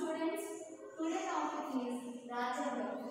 students. Today's topic is Rajendra.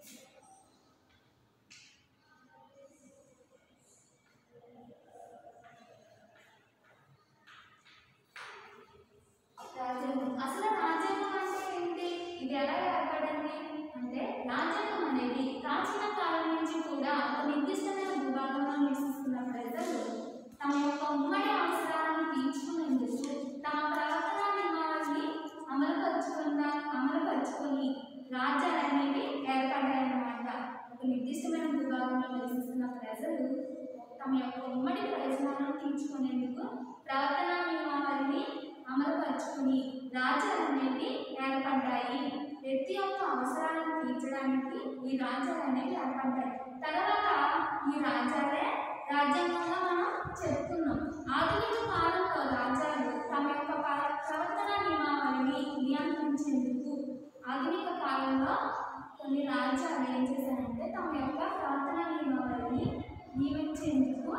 రాజ్యాంగం అసలు రాజ్యాంగం అంటే ఏంటి ఇది ఎలా ఏర్పడింది అంటే రాజ్యాంగం అనేది ప్రాచీన కాలం నుంచి కూడా ఒక నిర్దిష్టమైన భూభాగంలో నివసిస్తున్న ప్రజలు తమ యొక్క ఉమ్మడి అవసరాలను తీర్చుకునేందుకు తమ ప్రవర్తన నియమావళిని అమలుపరుచుకున్న అమలుపరుచుకొని రాజ్యాలు అనేవి ఏర్పడ్డాయన్నమాట ఒక నిర్దిష్టమైన భూభాగంలో నివసిస్తున్న ప్రజలు తమ యొక్క ఉమ్మడి ప్రయోజనాలను తీర్చుకునేందుకు ప్రవర్తన నియమావళిని అమలుపరుచుకుని రాజ్యాలు అనేవి ఏర్పడ్డాయి వ్యక్తి యొక్క అవసరాలను తీర్చడానికి ఈ రాజ్యాలు అనేవి ఏర్పడ్డాయి తర్వాత ఈ రాజ్యాలే రాజ్యాంగంగా మనం చెప్పుకున్నాం ఆధునిక కాలంలో రాజ్యాలు తమ యొక్క పర- ప్రవర్తన నియమావళిని నియంత్రించేందుకు ఆధునిక కాలంలో కొన్ని రాజ్యాలు ఏం చేశారంటే తమ యొక్క ప్రవర్తన నియమావళిని నియమించేందుకు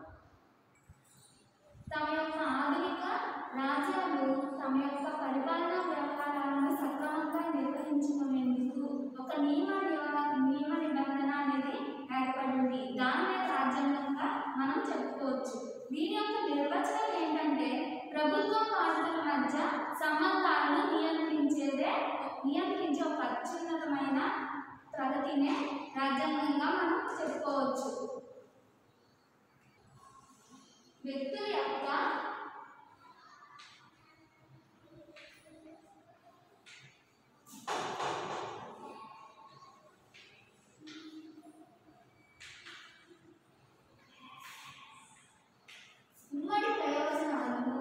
తమ యొక్క ఆధునిక రాజ్యాలు తమ యొక్క పరిపాలనా వ్యవహారాలను సక్రమంగా నిర్వహించుకునేందుకు ఒక నియమ నివ- నియమ నిబంధన అనేది ఏర్పడింది దాన్నే రాజ్యాంగంగా మనం చెప్పుకోవచ్చు దీని యొక్క నిర్వచనం ఏంటంటే ప్రభుత్వ పాలకుల మధ్య సంబంధాలను నియంత్రించేదే నియంత్రించే ఒక అత్యున్నతమైన ప్రగతినే రాజ్యాంగంగా మనం చెప్పుకోవచ్చు వ్యక్తుల యొక్క ఉమ్మడి ప్రయోజనాలను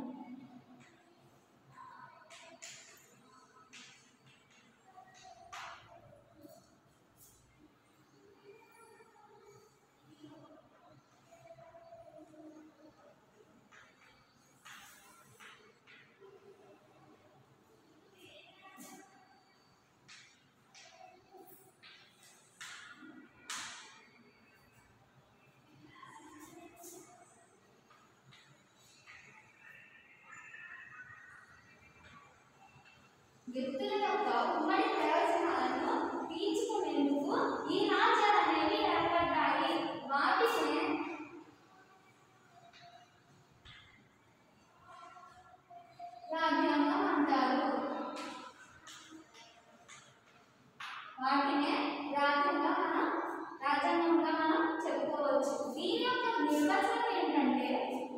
వ్యక్తుల యొక్క ఉమ్మడి ప్రయోజనాలను తీర్చుకునేందుకు ఈ రాజ్యాలు అనేవి ఏర్పడ్డాయి వాటినే రాజ్యాంగం అంటారు వాటినే రాజ్యంగా మనం రాజ్యాంగంగా మనం చెప్పుకోవచ్చు దీని యొక్క నిర్వచనం ఏంటంటే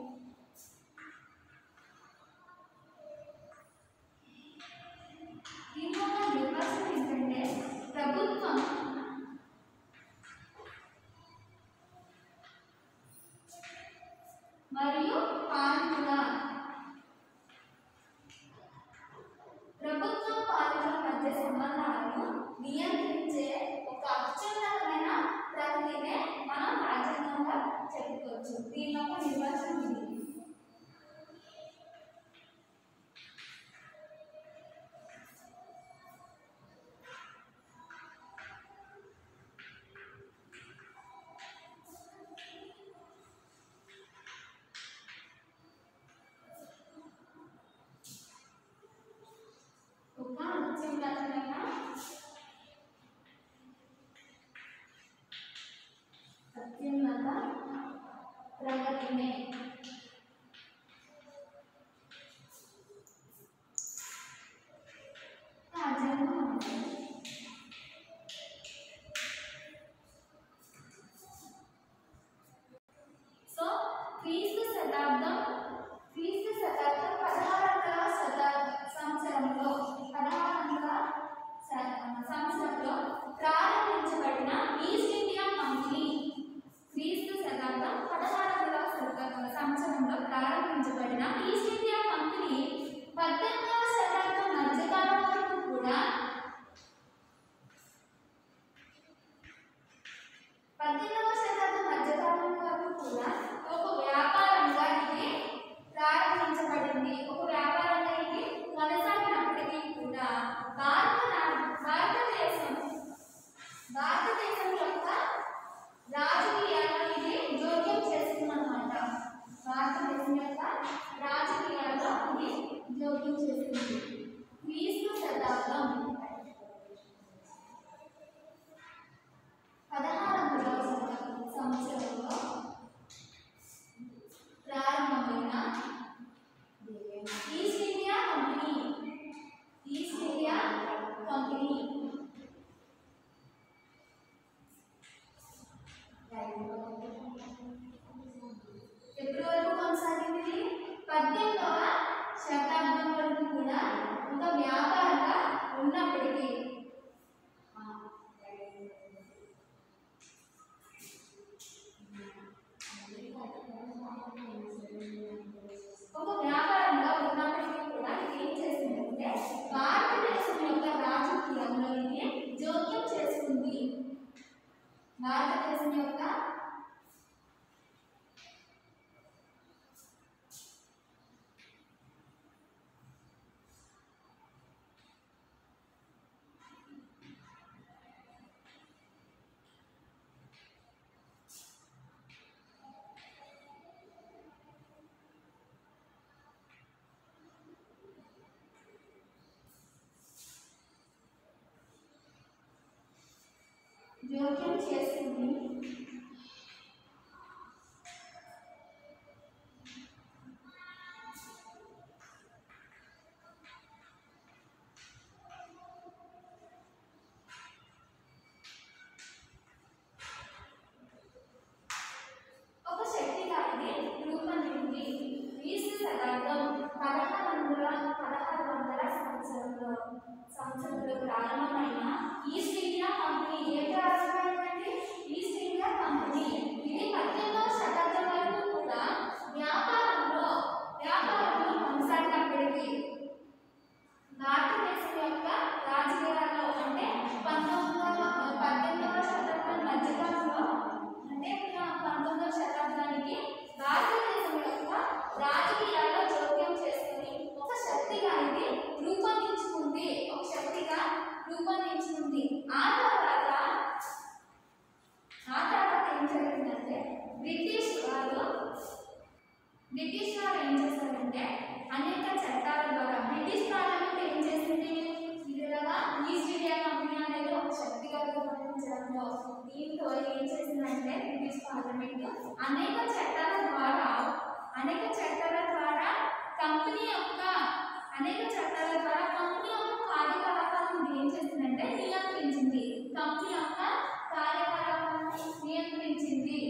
దీని యొక్క నిర్వచనం ఏంటంటే ప్రభుత్వం మరియు పాలకుల ప్రభుత్వ పాలకుల మధ్య సంబంధాలను నియంత్రించే ఒక అత్యున్నతమైన ప్రగతినే మనం రాజ్యాంగంగా చెప్పుకోవచ్చు దీని యొక్క నిర్వచనం ఇది ఒక అత్యున్నతమైన అత్యున్నత ప్రగతినే సంవత్సరంలో ప్రారంభమైన ఈస్ట్ ఇండియా కంపెనీ ఏ ప్రారంభమైందంటే ఈస్ట్ ఇండియా కంపెనీ ఇది పద్దెనిమిదవ శతాబ్దం వరకు కూడా వ్యాపారంలో వ్యాపారంలో కొనసాగినప్పటికీ భారతదేశం యొక్క రాజకీయాల్లో అంటే పంతొమ్మిదవ పద్దెనిమిదవ శతాబ్దం మధ్యకాలంలో అంటే ఇంకా పంతొమ్మిదవ శతాబ్దానికి భారతదేశం యొక్క రాజకీయాల్లో జోక్యం చేసుకుని ఒక శక్తిగా ఇది రూపొందించుకుంది ఒక శక్తిగా రూపొందించుకుంది ఆ తర్వాత ఆ తర్వాత ఏం జరిగిందంటే బ్రిటిష్ వారు బ్రిటిష్ వారు ఏం చేశారంటే అనేక చట్టాల ద్వారా బ్రిటిష్ పార్లమెంట్ ఏం చేసింది ఇలాగా ఈస్ట్ ఇండియా కంపెనీ అనేది ఒక శక్తిగా రూపొందించడంలో దీంతో ఏం చేసిందంటే బ్రిటిష్ పార్లమెంట్ అనేక చట్టాల ద్వారా అనేక చట్టాల ద్వారా కంపెనీ యొక్క అనేక చట్టాల ద్వారా కంపెనీ యొక్క కార్యకలాపాలను ఏం చేసిందంటే నియంత్రించింది కంపెనీ యొక్క కార్యకలాపాలను నియంత్రించింది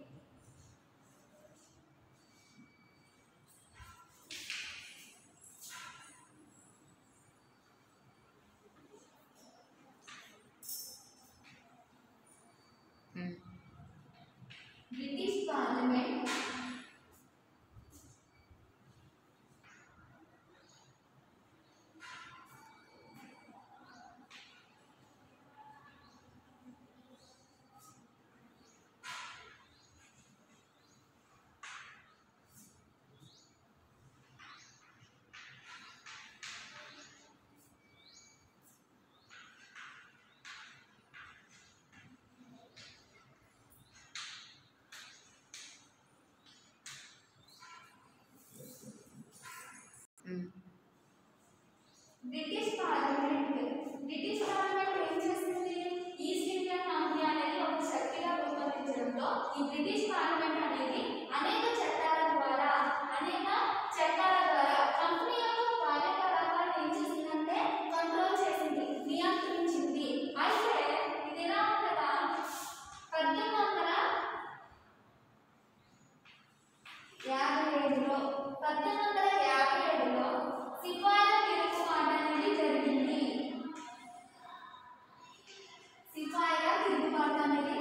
ఉమ్. బ్రిటిష్ పార్లమెంట్ ఉమ్. బ్రిటిష్ పార్లమెంట్ బ్రిటిష్ పార్లమెంట్ ఏం చేసింది ఈస్ట్ ఇండియా కంపెనీ అనేది ఒక శక్తిగా రూపొందించడంలో ఈ బ్రిటిష్ పార్లమెంట్ అనేది అనేక చట్టాల ద్వారా అనేక చట్టాల ద్వారా కంపెనీ యొక్క కార్యకలాపాలను ఏం చేసిందంటే కంట్రోల్ చేసింది నియంత్రించింది అయితే ఇది ఎలా ఉండగా పద్దెనిమిది వందల యాభై ఏడులో పద్దెనిమిది వందల యాభై ఏడులో సిపాయిల తిరుగుబాటు అనేది జరిగింది సిపాయిల తిరుగుబాటు అనేది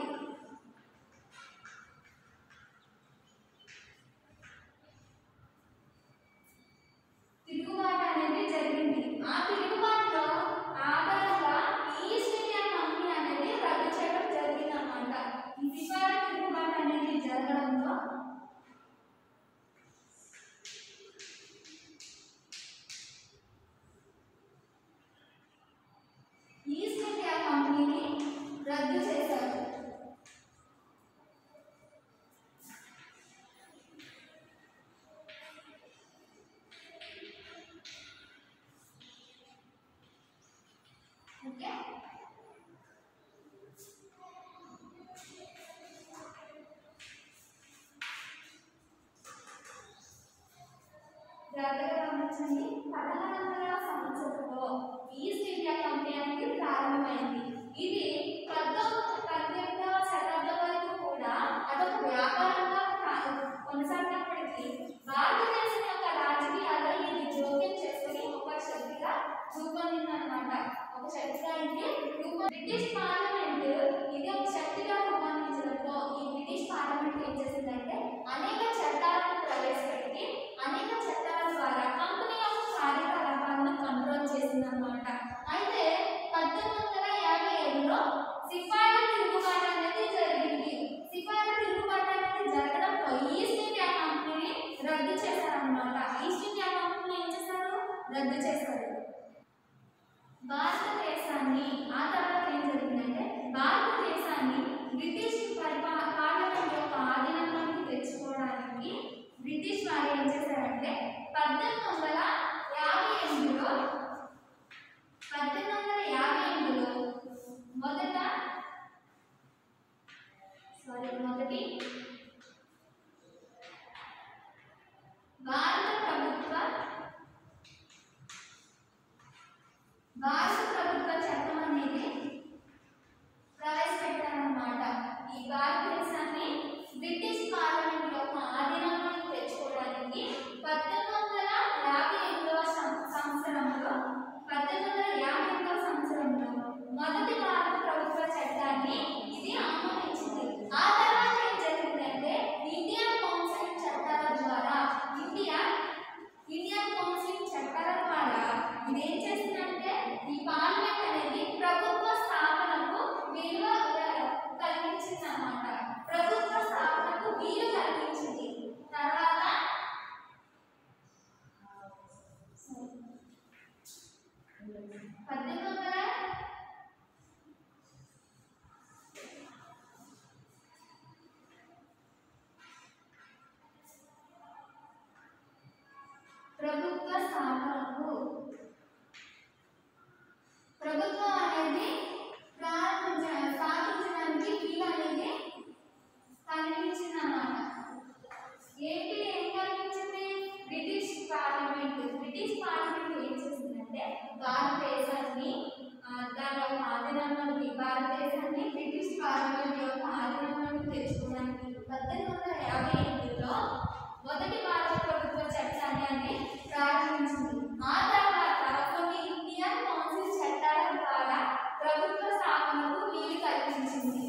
తిరుగుబాటు అనేది జరిగింది ఆ తిరుగుబాటులో ఆధారంగా ఈస్ట్ ఇండియా కంపెనీ అనేది రద్దు చేయడం జరిగింది అన్నమాట ఈ సిపాయిల తిరుగుబాటు అనేది జరగడంతో ఈస్ట్ ఇండియా కంపెనీని రద్దు చేశారు ఓకే జాగ్రత్తగా గమనించండి పదహారు వందల సంవత్సరంలో ఈస్ట్ ఇండియా కంపెనీ అనేది ప్రారంభమైంది ఇది పద్దెనిమిది పద్దెనిమిదవ శతాబ్దం వరకు కూడా అదొక వ్యాపారంగా కా- కొనసాగినప్పటికీ భారతదేశం యొక్క రాజకీయాల్లో ఇది జోక్యం చేసుకుని ఒక శక్తిగా రూపొందిందన్నమాట ఒక శక్తిగా ఇది రూపొ బ్రిటిష్ పార్లమెంట్ ఇది ఒక శక్తిగా రూపొందించడంతో ఈ బ్రిటిష్ పార్లమెంట్ ఏం చేసిందంటే అనేక చట్టాలను ప్రవేశపెట్టి అనేక చట్టాల ద్వారా కంపెనీ యొక్క కార్యకలాపాలను కంట్రోల్ చేసిందన్నమాట అయితే పద్దెనిమిది వందల యాభై ఏడులో సిపాయిల తిరుగుబాటు అనేది జరిగింది సిపాయిల తిరుగుబాటు అనేది జరగడంతో ఈస్ట్ ఇండియా కంపెనీని రద్దు చేశారన్నమాట ఈస్ట్ ఇండియా కంపెనీ ఏం చేశారు రద్దు చేశారు భారతదేశాన్ని ఆ తర్వాత ఏం జరిగిందంటే భారతదేశాన్ని బ్రిటిష్ పరిపా పార్లమెంట్ యొక్క ఆధీనంలోకి తెచ్చుకోవడానికి బ్రిటిష్ వారు ఏం చేశారంటే పద్దెనిమిది వందల యాభై ఎనిమిదిలో పద్దెనిమిది వందల యాభై ఎనిమిదిలో మొదట సారీ మొదటి భారత ప్రభుత్వ భారత ప్రభుత్వ చట్టం అనేది ప్రవేశపెట్టారన్నమాట ఈ భారతదేశాన్ని బ్రిటిష్ పార్లమెంట్ యొక్క ఆధీనంలోకి తెచ్చుకోవడానికి పద్దెనిమిది వందల యాభై ఎనిమిదవ సం- సంవత్సరంలో పద్దెనిమిది వందల వందల యాభై ఎనిమిదిలో మొదటి భారత ప్రభుత్వ చట్టాన్ని ప్రారంభించింది ఆ తర్వాత కొన్ని ఇండియన్ కౌన్సిల్ చట్టాల ద్వారా ప్రభుత్వ స్థాపనకు వీలు కల్పించింది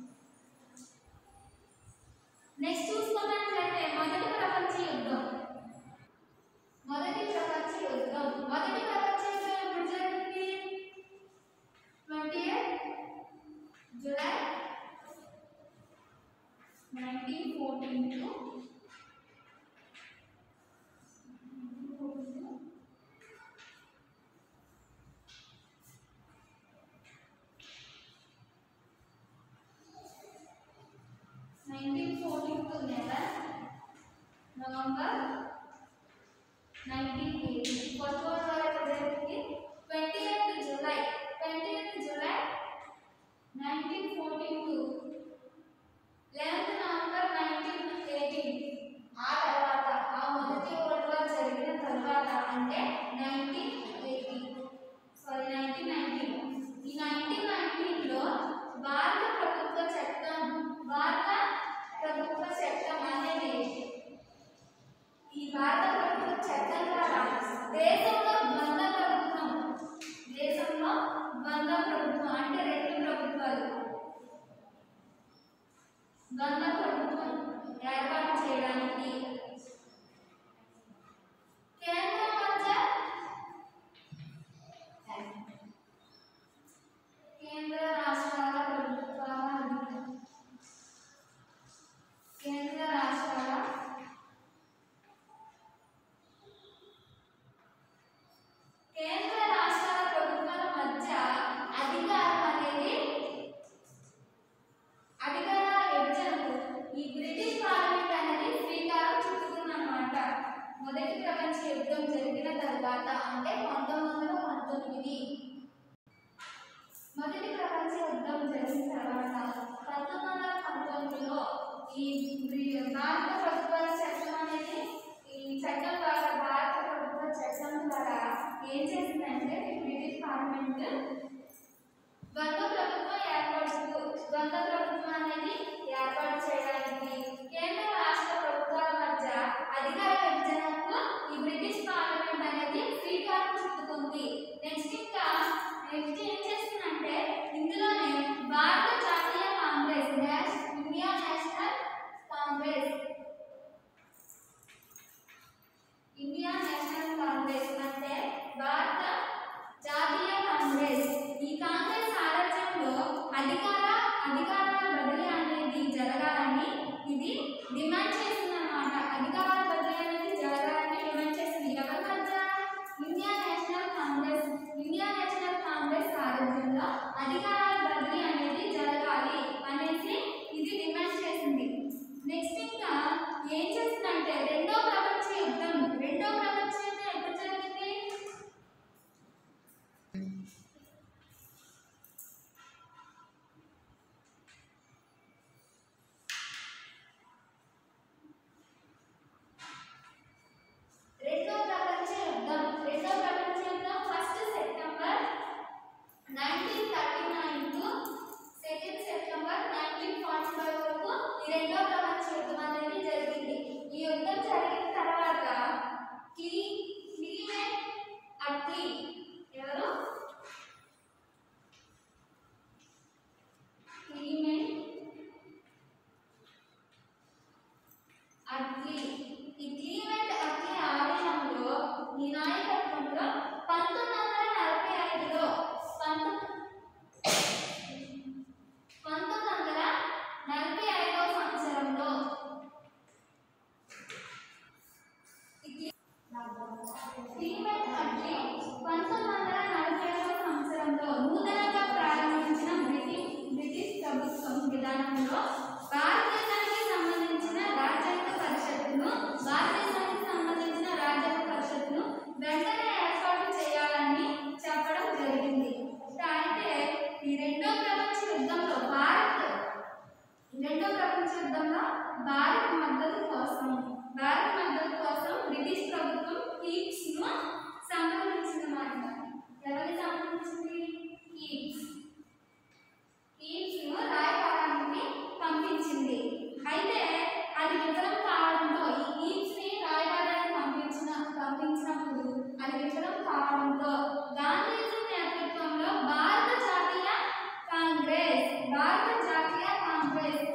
నెక్స్ట్ చూసుకున్నట్లయితే మొదటి ప్రపంచ యుద్ధం మొదటి ప్రపంచ యుద్ధం మొదటి ప్రపంచ యుద్ధం ఎప్పుడు జరిగింది twenty July nineteen fourteen to nineteen fourteen to eleven November nineteen eighty first world war ఎప్పుడు జరిగింది twenty eighth July twenty eighth July nineteen fourteen to eleventh November nineteen eighteen ఆ తర్వాత ఆ మొదటి వరల్డ్ వార్ జరిగిన తర్వాత అంటే nineteen eighty sorry nineteen nineteen ఈ నైన్టీన్ నైన్టీన్లో భారత ప్రభుత్వ చట్టం భారత ప్రభుత్వ చట్టం అనేది ఈ భారత ప్రభుత్వ చట్టం ద్వారా దేశంలో ద్వంద్వ ప్రభుత్వం దేశంలో ద్వంద్వ ప్రభుత్వం అంటే రెండు ప్రభుత్వాలు ద్వంద్వ ప్రభుత్వం ఏర్పాటు చేయడానికి కేంద్రం మధ్య కేంద్ర రాష్ట్రాల ప్రభుత్వాల అధీనం కేంద్ర రాష్ట్రాల కేంద్ర రాష్ట్రాల ప్రభుత్వాల మధ్య అధికారం అనేది అధికారాల విభజనకు ఈ బ్రిటిష్ పార్లమెంట్ అనేది శ్రీకారం చుట్టుకుందన్నమాట మొదటి ప్రపంచ యుద్ధం జరిగిన తర్వాత అంటే పంతొమ్మిది వందల పంతొమ్మిది మొదటి ప్రపంచ యుద్ధం జరిగిన తర్వాత పంతొమ్మిది వందల పంతొమ్మిదిలో ఈ బ్రి- భారత ప్రభుత్వాల చట్టం అనేది ఈ చట్టం ద్వారా భారత ప్రభుత్వ చట్టం ద్వారా ఏం చేసిందంటే ఈ బ్రిటిష్ పార్లమెంట్ ద్వంద్వ ప్రభుత్వం ఏర్పడుతూ ద్వంద్వ ప్రభుత్వం అనేది ఏర్పాటు చేయడానికి కేంద్ర రాష్ట్ర ప్రభుత్వాల మధ్య అధికార విభజనకు ఈ బ్రిటిష్ పార్లమెంట్ అనేది శ్రీకారం చుట్టుకుంది నెక్స్ట్ ఇంకా నెక్స్ట్ ఏం చేస్తుందంటే ఇందులోనే భారత జాతీయ కాంగ్రెస్ నేష్ India National Congress India National Congress అంటే భారత జాతీయ కాంగ్రెస్ ఈ కాంగ్రెస్ సారథ్యంలో అధికార అధికారాల బదిలీ అనేది జరగాలని ఇది డిమాండ్ చేసిందన్నమాట అధికారాల బదిలీ అనేది జరగాలని డిమాండ్ చేసింది ఎవరి మధ్య India National Congress India National Congress సారథ్యంలో అధికారాల బదిలీ అనేది జరగాలి అనేసి ఇది డిమాండ్ చేసింది నెక్స్ట్ ఇంకా ఏం చేసిందంటే రెండో ప్రపంచ యుద్ధం రెండో ప్రపంచ యుద్ధం ఎప్పుడు జరిగింది రెండో ప్రపంచ యుద్ధం రెండో ప్రపంచ యుద్ధం first September nineteen thirty nine to second September nineteen forty five వరకు ఈ రెండో ప్రపంచ యుద్ధం అనేది జరిగింది ఈ యుద్ధం జరిగిన తర్వాత క్లీ క్లీవెంట్ అట్లీ ఎవరు కంప్రైజ్